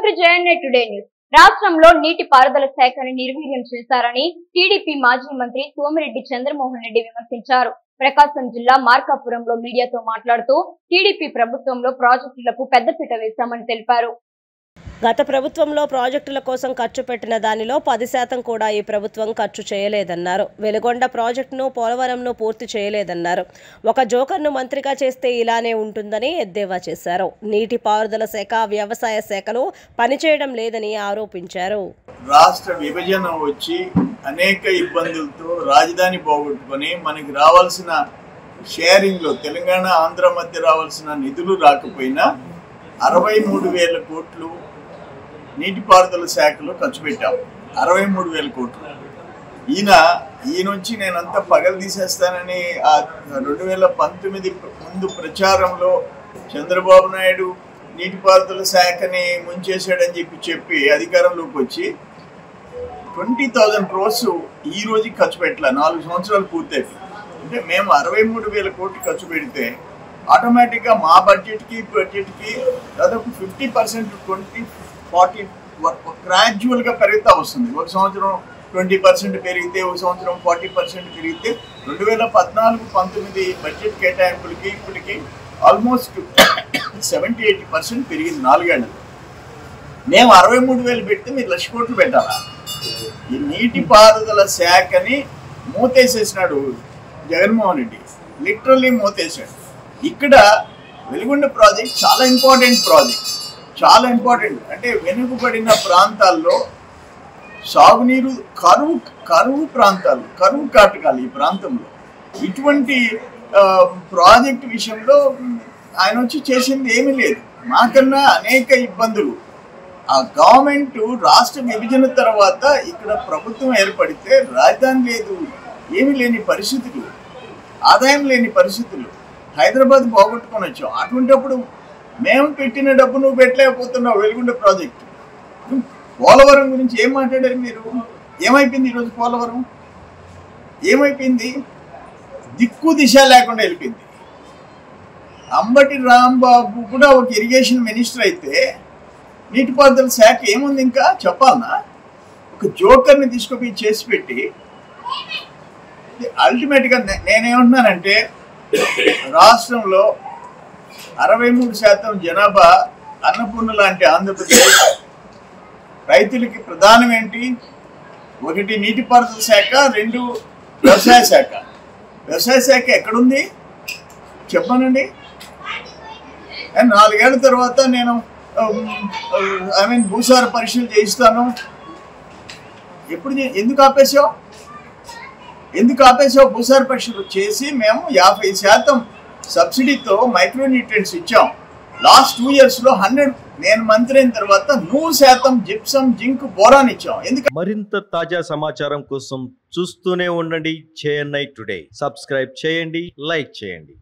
welcome to JNA today news రాష్ట్రంలో నీటి పారుదల శాఖను నిర్వీర్యం చేశారని టీడీపీ మాజీ మంత్రి సోమిరెడ్డి చంద్రమోహన్ రెడ్డి విమర్శించారు ప్రకాశం జిల్లా మార్కాపురంలో మీడియాతో మాట్లాడుతూ టీడీపీ ప్రభుత్వంలో ప్రాజెక్టులకు పెద్దపీట వేశామని తెలిపారు గత ప్రభుత్వంలో ప్రాజెక్టుల కోసం ఖర్చు పెట్టిన దానిలో పది శాతం కూడా ఈ ప్రభుత్వం ఖర్చు చేయలేదన్నారు వెలుగొండ ప్రాజెక్టును పోలవరంను పూర్తి చేయలేదన్నారు ఒక జోకర్ను మంత్రిగా చేస్తే ఇలానే ఉంటుందని ఎద్దేవా చేశారు నీటిపారుదల శాఖ వ్యవసాయ శాఖలు పనిచేయడం లేదని ఆరోపించారు రాష్ట్ర విభజన వచ్చి అనేక ఇబ్బందులతో రాజధాని పోగొట్టుకొని మనకి రావాల్సిన షేరింగ్లో తెలంగాణ ఆంధ్ర మధ్య రావాల్సిన నిధులు రాకపోయినా అరవై మూడు వేల కోట్లు నీటిపారుదల శాఖలో ఖర్చు పెట్టాము అరవై మూడు వేల కోట్లు ఈయన ఈ నుంచి నేనంతా పగలు తీసేస్తానని ఆ రెండు వేల పంతొమ్మిది ముందు ప్రచారంలో చంద్రబాబు నాయుడు నీటిపారుదల శాఖని ముంచేశాడని చెప్పి చెప్పి అధికారంలోకి వచ్చి ట్వంటీ థౌజండ్ క్రోర్స్ ఈ రోజు ఖర్చు పెట్టలే నాలుగు సంవత్సరాలు పూర్తయిపోయింది అంటే మేము అరవై మూడు వేల కోట్లు ఖర్చు పెడితే ఆటోమేటిక్గా మా బడ్జెట్కి బడ్జెట్కి దాదాపు ఫిఫ్టీ పర్సెంట్ ట్వంటీ ఫార్టీ గ్రాడ్యువల్గా పెరుగుతూ వస్తుంది ఒక సంవత్సరం ట్వంటీ పర్సెంట్ పెరిగితే ఒక సంవత్సరం ఫార్టీ పర్సెంట్ పెరిగితే రెండు వేల పద్నాలుగు పంతొమ్మిది బడ్జెట్ కేటాయింపులకి ఇప్పటికి ఆల్మోస్ట్ సెవెంటీ ఎయిటీ పర్సెంట్ పెరిగింది నాలుగేళ్లలో మేము అరవై మూడు వేలు పెడితే మీరు లక్ష కోట్లు పెట్టాలా ఈ నీటిపారుదల శాఖని మూతేసేసినాడు జగన్మోహన్ రెడ్డి లిటరల్లీ మూతేసాడు ఇక్కడ వెలుగొండ ప్రాజెక్ట్ చాలా ఇంపార్టెంట్ ప్రాజెక్ట్ చాలా ఇంపార్టెంట్ అంటే వెనుకబడిన ప్రాంతాల్లో సాగునీరు కరువు కరువు ప్రాంతాలు కరువు కాటకాలు ఈ ప్రాంతంలో ఇటువంటి ఆ, ప్రాజెక్ట్ విషయంలో మ్, ఆయన వచ్చి చేసింది ఏమీ లేదు మాకన్నా అనేక ఇబ్బందులు ఆ గవర్నమెంట్ రాష్ట్ర విభజన తర్వాత ఇక్కడ ప్రభుత్వం ఏర్పడితే రాజధాని లేదు ఏమీ లేని పరిస్థితులు ఆదాయం లేని పరిస్థితులు హైదరాబాద్ పోగొట్టుకొని వచ్చాం అటువంటిప్పుడు మేము పెట్టిన డబ్బు నువ్వు పెట్టలేకపోతున్నావు వెలుగుండ ప్రాజెక్టు పోలవరం గురించి ఏం మాట్లాడారు మీరు ఏమైపోయింది ఈరోజు పోలవరం ఏమైపోయింది దిక్కు దిశ లేకుండా వెళ్ళిపోయింది అంబటి రాంబాబు కూడా ఒక ఇరిగేషన్ మినిస్టర్ అయితే నీటిపారుదల శాఖ ఏముంది ఇంకా చెప్పాలనా ఒక జోకర్ని తీసుకుపోయి చేసి పెట్టి అల్టిమేట్గా నేనేమంటున్నానంటే రాష్ట్రంలో అరవై మూడు శాతం జనాభా అన్నపూర్ణ లాంటి ఆంధ్రప్రదేశ్ రైతులకి ప్రధానం ఏంటి ఒకటి నీటిపారుదల శాఖ రెండు వ్యవసాయ శాఖ వ్యవసాయ శాఖ ఎక్కడుంది చెప్పానండి అండ్ నాలుగేళ్ల తర్వాత నేను ఐ మీన్ భూసార పరీక్షలు చేయిస్తాను ఎప్పుడు చే- ఎందుకు ఆపేసావు ఎందుకు ఆపేసావు భూసార పరీక్షలు చేసి మేము యాభై శాతం సబ్సిడీతో మైక్రో న్యూట్రియంట్స్ ఇచ్చాం లాస్ట్ టూ ఇయర్స్లో హండ్రెడ్ నేను మంత్రి అయిన తర్వాత నూరు శాతం జిప్సం జింక్ బోరాన్ ఇచ్చాం ఎందుకు మరింత తాజా సమాచారం కోసం చూస్తూనే ఉండండి చేఎన్ఐ టుడే సబ్స్క్రైబ్ చేయండి లైక్ చేయండి